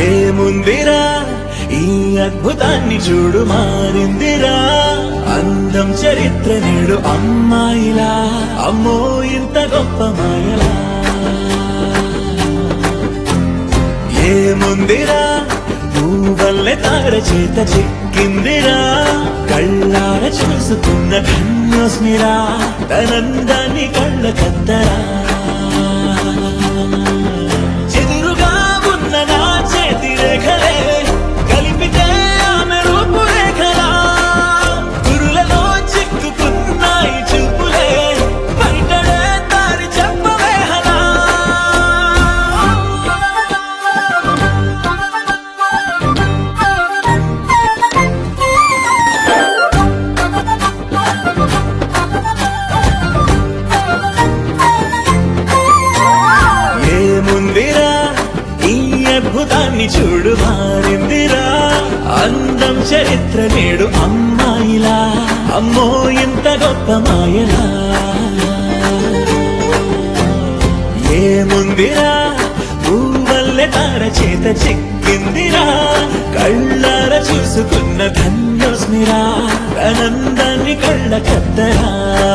ఏముందిరా ఈ అద్భుతాన్ని చూడు మారిందిరా అందం చరిత్ర నేడు అమ్మాయిలా అమ్మో ఇంత గొప్ప మాయలా ఏముందిరా నువ్వల్లే తార చేత చిక్కిందిరా కళ్ళార చూసుకున్న ధన్యోస్మిరా తనందాన్ని కళ్ళ కద్దరా ఎదురుగా ఉన్న నా చేతి రేఖలే కలిపితే ఆమె రూపురేఖలా గురులలో చిక్కుకున్నాయి చూపులే బయటడే దారి చెప్పవే హలా ఏముందిరా ఈ అద్భుతాన్ని చూడు మారిందిరా అందం చరిత్ర నేడు అమ్మాయిలా అమ్మో ఇంత గొప్ప మాయలా ఏముందిరా నువ్వల్లే తార చేత చిక్కిందిరా కళ్ళార చూసుకున్న ధన్యోస్మిరా ఆనందాన్ని కళ్ళ కద్దరా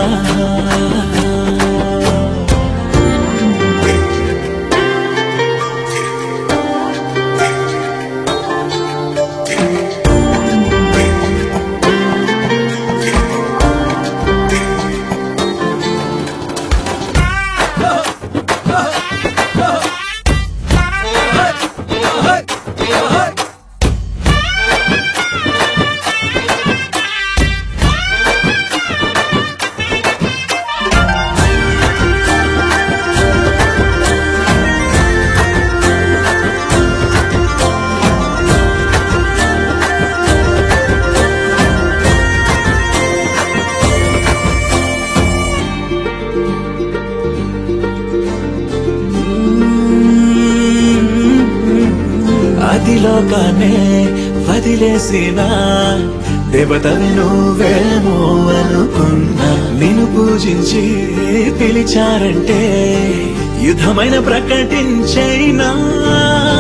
అది లోకానే వదిలేసిన దేవతవి నువ్వేమో అనుకున్నా నిన్ను పూజించి పిలిచారంటే యుద్ధమైన ప్రకటించైనా